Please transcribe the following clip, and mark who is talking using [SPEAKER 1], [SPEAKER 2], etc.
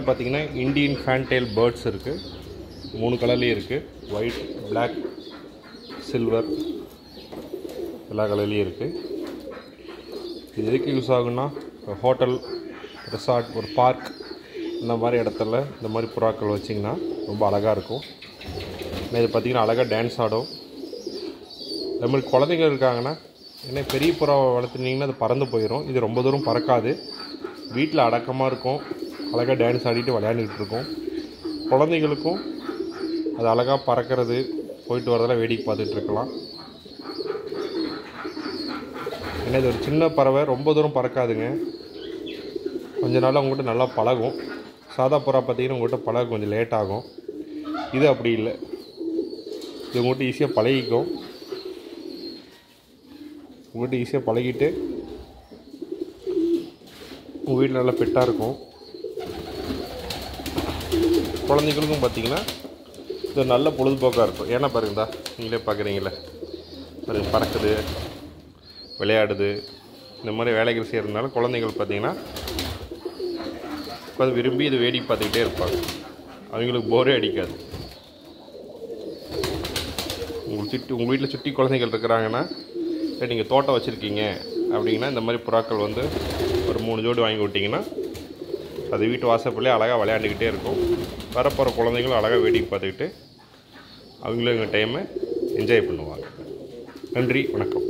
[SPEAKER 1] பார்த்தீங்கன்னா Indian fantail birds இருக்குது மூணு கலர்லேயும் இருக்குது ஒயிட் Black சில்வர் எல்லா கலர்லேயும் இருக்குது இது எதுக்கு யூஸ் ஆகுன்னா ஹோட்டல் ரெசார்ட் ஒரு பார்க் இந்த மாதிரி இடத்துல இந்த மாதிரி புறாக்கள் வச்சிங்கன்னா ரொம்ப அழகாக இருக்கும் இது பார்த்திங்கன்னா அழகாக டான்ஸ் ஆடும் அது மாதிரி குழந்தைங்க இருக்காங்கன்னா ஏன்னா பெரிய புறாவை வளர்த்துனீங்கன்னா அது பறந்து போயிடும் இது ரொம்ப தூரம் பறக்காது வீட்டில் அடக்கமாக இருக்கும் அழகாக டான்ஸ் ஆடிட்டு விளையாண்டுக்கிட்டு இருக்கும் குழந்தைங்களுக்கும் அது அழகாக பறக்கிறது போயிட்டு வரதெல்லாம் வேடிக்கை பார்த்துட்டு இருக்கலாம் ஏன்னா இது ஒரு சின்ன பறவை ரொம்ப தூரம் பறக்காதுங்க கொஞ்ச நாள் உங்கள்கிட்ட நல்லா பழகும் சாதா புறா பார்த்தீங்கன்னா உங்கள்கிட்ட பழக கொஞ்சம் லேட் ஆகும் இது அப்படி இல்லை இது உங்கள்கிட்ட ஈஸியாக பழகிக்கும் உங்கள்கிட்ட ஈஸியாக பழகிட்டு உங்கள் வீட்டில் நல்லா பெட்டாக இருக்கும் குழந்தைங்களுக்கும் பார்த்தீங்கன்னா இது ஒரு நல்ல பொழுதுபோக்காக இருக்கும் ஏன்னா பாருங்கதா நீங்களே பார்க்குறீங்களே பாருங்க பறக்குது விளையாடுது இந்த மாதிரி வேலைகள் செய்கிறதுனால குழந்தைகள் பார்த்தீங்கன்னா உட்காந்து விரும்பி இது வேடிக்கை பார்த்துக்கிட்டே இருப்பாங்க அவங்களுக்கு போரே அடிக்காது உங்களுக்கு சுற்றி உங்கள் வீட்டில் சுற்றி குழந்தைகள் இருக்கிறாங்கன்னா இல்லை நீங்கள் தோட்டம் வச்சுருக்கீங்க அப்படிங்கன்னா இந்த மாதிரி புறாக்கள் வந்து ஒரு மூணு ஜோடி வாங்கி விட்டிங்கன்னா அது வீட்டு வாசப்பள்ளே அழகாக விளையாண்டுக்கிட்டே இருக்கும் வரப்போகிற குழந்தைங்களும் அழகாக வேடிக்கை பார்த்துக்கிட்டு அவங்களும் எங்கள் டைமை என்ஜாய் பண்ணுவாங்க நன்றி வணக்கம்